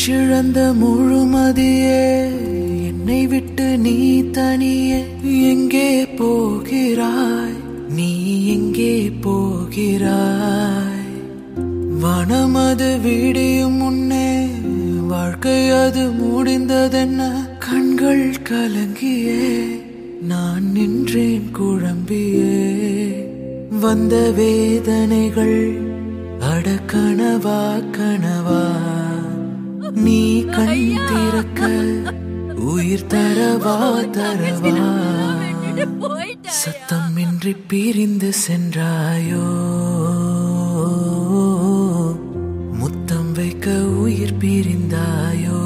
மூச்சிழந்த முழுமதியே என்னை விட்டு நீ தனியே எங்கே போகிறாய் நீ எங்கே போகிறாய் வனமது விடியும் முன்னே வாழ்க்கை அது முடிந்ததென்ன கண்கள் கலங்கியே நான் நின்றேன் குழம்பியே வந்த வேதனைகள் அட கனவா கனவா நீ கண் திறக்க உயிர் தரவா தரவா சத்தமின்றி பிரிந்து சென்றாயோ முத்தம் வைக்க உயிர் பிரிந்தாயோ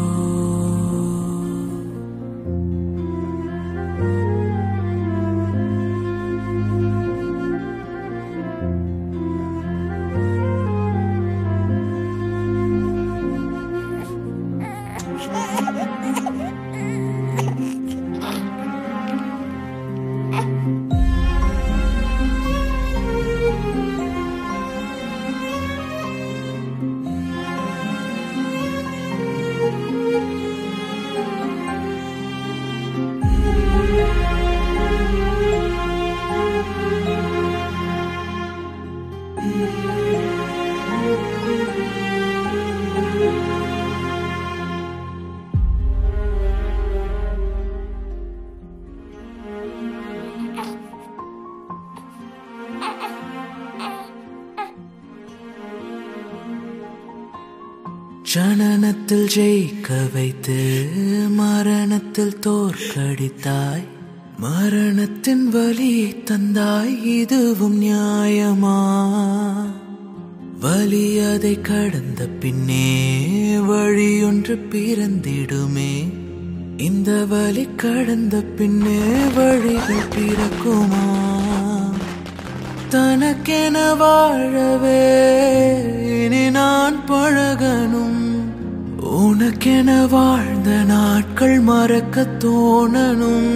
ஜனனத்தில் ஜெயிக்க வைத்து மரணத்தில் தோற்கடித்தாய் மரணத்தின் வலியை தந்தாய் இதுவும் நியாயமா வலி அதை கடந்த பின்னே வழியொன்று பிறந்திடுமே இந்த வலி கடந்த பின்னே வழிகள் பிறக்குமா தனக்கென வாழவே இனி நான் பழகணும் உனக்கென வாழ்ந்த நாட்கள் மறக்க தோணணும்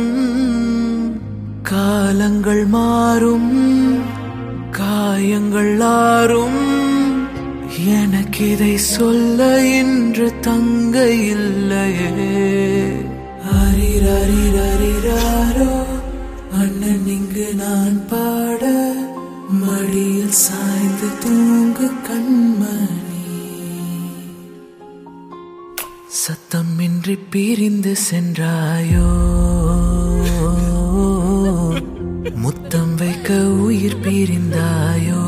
காலங்கள் மாறும் காயங்கள் ஆறும் எனக்கு இதை சொல்ல இன்று தங்க இல்லையே அரிரரிரரிராரோ அண்ணன் இங்கு நான் பாட மடியில் சாய்ந்து தூங்கு கண்மணி சத்தமின்றி பிரிந்து சென்றாயோ முத்தம் வைக்க உயிர் பிரிந்தாயோ